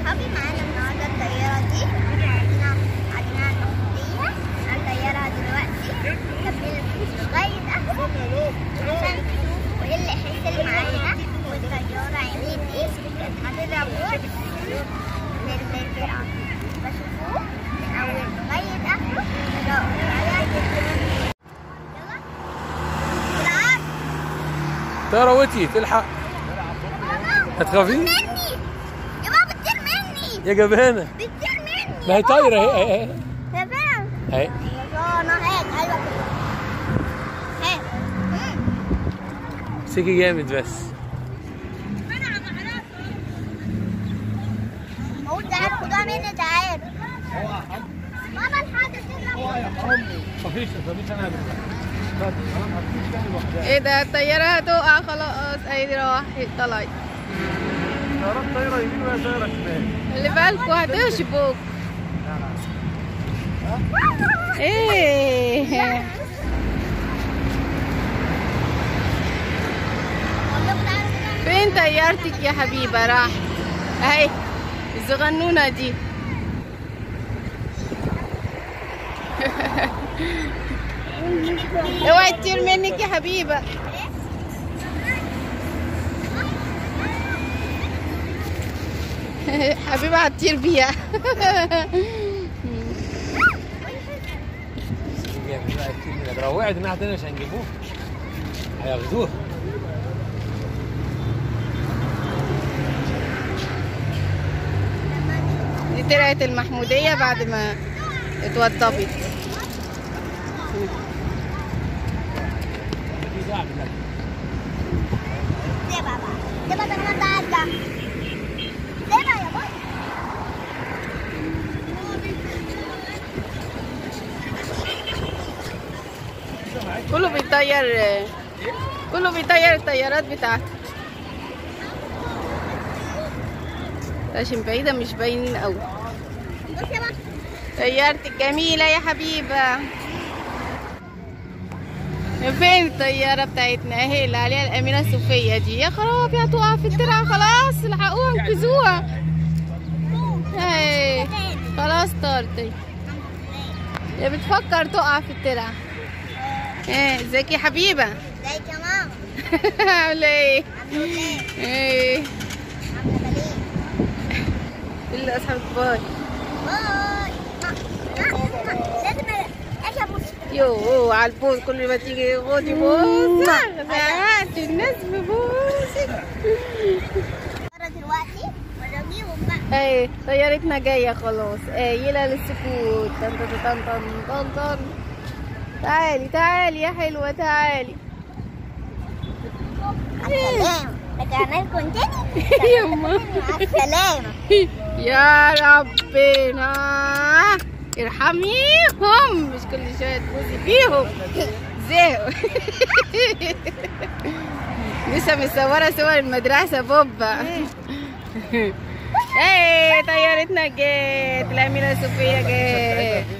صحابي معانا النهارده الطيارة دي احنا قعدنا نقضيها على الطيارة دلوقتي كملنا لغاية آخر عشان تشوفوا ايه اللي حصل معانا والطيارة عيني دي كانت هتضرب وقت للبرعة بشوفوه من أول لغاية آخره يلا بالعرض ترى وتي تلحق هتخافين مني يا بابا بتطير مني يا جبانه بتطير مني ما هي طايره اهي اهي اهي يا فاهم اهي انا هيك ايوه كده هيك مم. امسكي جامد بس قول تعال خدوها مني تعال بابا الحاجة تضرب مفيش مفيش انا ايه ده الطيارة هتقع خلاص ايدي راحت طلعت طيارات طايره يمين ولا طايره شمال اللي بالكوا هتشبك ايه فين طيارتك يا حبيبة راح اهي الصغنونة دي اوعي تطير منك يا حبيبة حبيبة هتطير بيها جامد بقى كتير من ده لو وقعت الناحيه التانيه مش هنجيبوه هياخدوها دي طلعت المحمودية بعد ما اتوضبت دي لعب لك سيبها بقى سيبها ده انا تعالى سيبها يا بابا كله بيطير كله بيطير الطيارات بتاعته عشان بعيدة مش باينين قوي بص يا بابا طيارتك جميلة يا حبيبة فين الطيارة بتاعتنا اهي اللي عليها الأميرة صوفيا دي يا خرابي هتقع في الترعة خلاص الحقوها انقذوها اهي خلاص طارت هي بتفكر تقع في الترعة ايه ازيك يا حبيبة ازيك يا ماما عاملة ايه الحمد لله ايه عامله ايه الا اصحابك باي باي لازم اجي ابص يو على البوز كل ما تيجي خدي بوز زهقت الناس ببوسك بره دلوقتي ورجيهم بقى ايه طيارتنا جاية خلاص قايلة للسكوت طن طن طن طن طن طن تعالي تعالي يا حلوة تعالي السلامة رجعنا لكم تاني يما مع السلامة يا ربنا ارحميهم مش كل شوية تبوسي فيهم زهقوا لسه مصورة صور المدرسة بوبا ايه طيارتنا جت الأميرة صوفيا جت